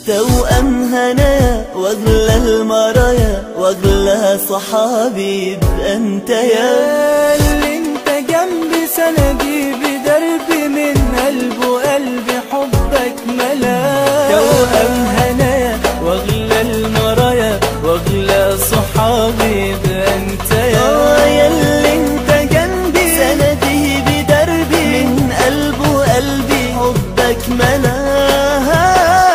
توأم هنايا واغلى المرايا واغلى صحابي يبقى انت يا اللي انت جنبي سندي بدربي من قلب وقلبي حبك ملا توأم هنايا واغلى المرايا واغلى صحابي يبقى انت آه يا يا اللي انت جنبي سندي بدربي من قلب وقلبي حبك ملاها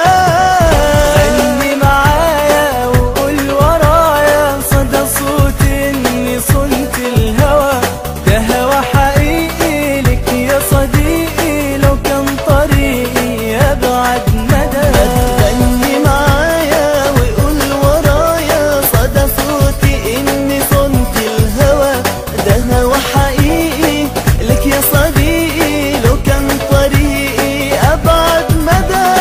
غني معايا وقول ورايا صدى صوتي اني صنت الهوى ده هوى حقيقي لك يا صديقي لو كان طريقي ابعد مدى غني معايا وقول ورايا صدى صوتي اني صنت الهوى ده هوى حقيقي لك يا صديقي لو كان طريقي ابعد مدى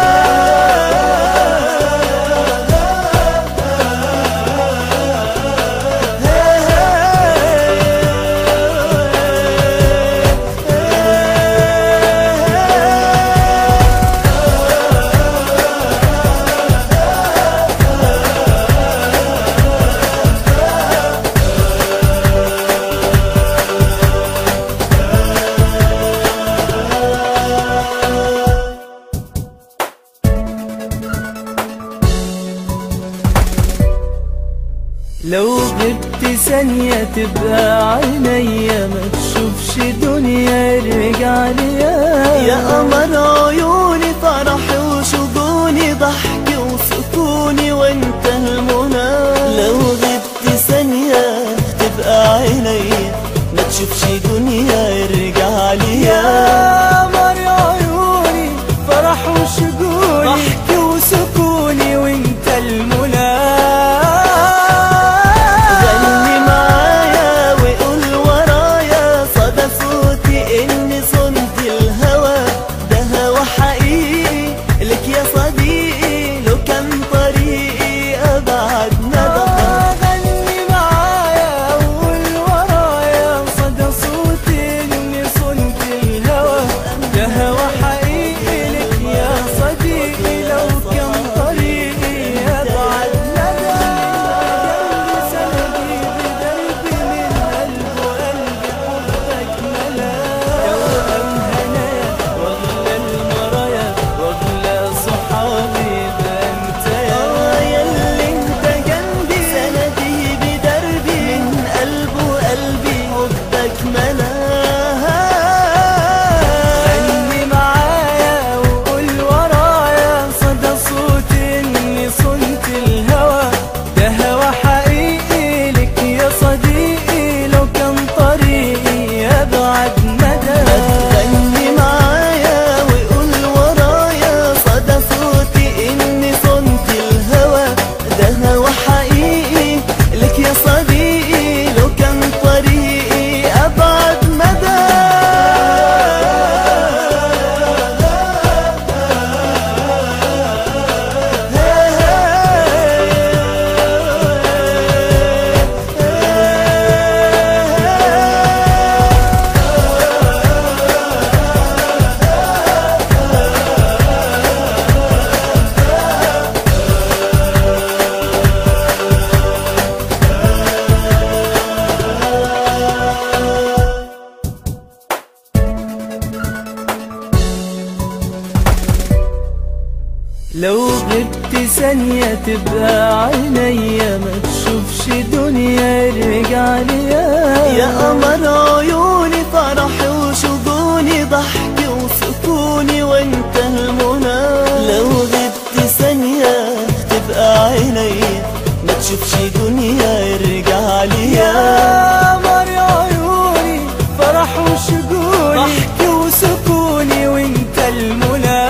لو غبت ثانية تبقى عينيا ما تشوفش دنيا ارجع ليا يا قمر عيوني فرحي وشجوني ضحكي وسكوني وانت المنى لو غبت ثانية تبقى عينيا ما تشوفش دنيا ارجع ليا يا قمر عيوني فرح وشجوني ضحكي وسكوني وانت المنى غني معايا وقول ورايا صدى صوتي اني صنت الهوى ده هوى حقيقي لك يا صديقي لو كان طريقي ابعد ندى غني معايا وقول ورايا صدى صوتي اني صنت الهوى ده هوى حقيقي لك يا صديقي لو كان طريقي ابعد ندى جنبي سندي بدربي من قلب وقلبي حبك ملا توأم هنايا واغلى المرايا واغلى صحابي ده انت يا آه يا اللي انت جنبي سندي بدربي من قلب وقلبي حبك ملاها غني معايا وقول ورايا صدى صوتي اني صنت الهوى ده هوى حقيقي لك يا صديقي لو كان طريقي ابعد مدى غني معايا وقول ورايا صدى صوتي اني صنت الهوى ده هوى حقيقي لك يا صديقي لو كان طريقي ابعد مدى لو غبت ثانية تبقى عينيا ما تشوفش دنيا ارجع ليا يا قمر عيوني فرحي وشجوني ضحكي وسكوني وانت المنى لو غبت ثانية تبقى عينيا ما تشوفش دنيا ارجع ليا يا قمر عيوني فرح وشجوني ضحكي وسكوني وانت المنى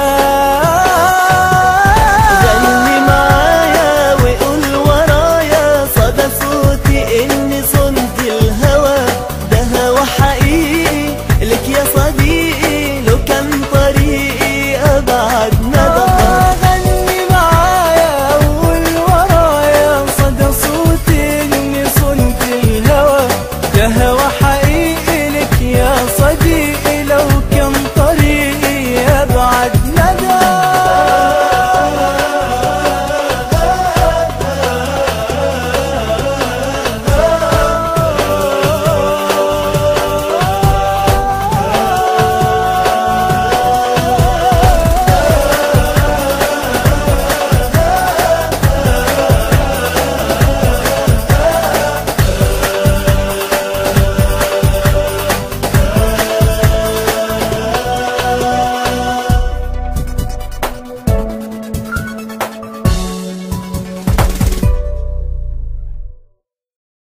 غني معايا وقول ورايا صدى صوتي اني صنت الهوى ده هوى حقيقي لك يا صديقي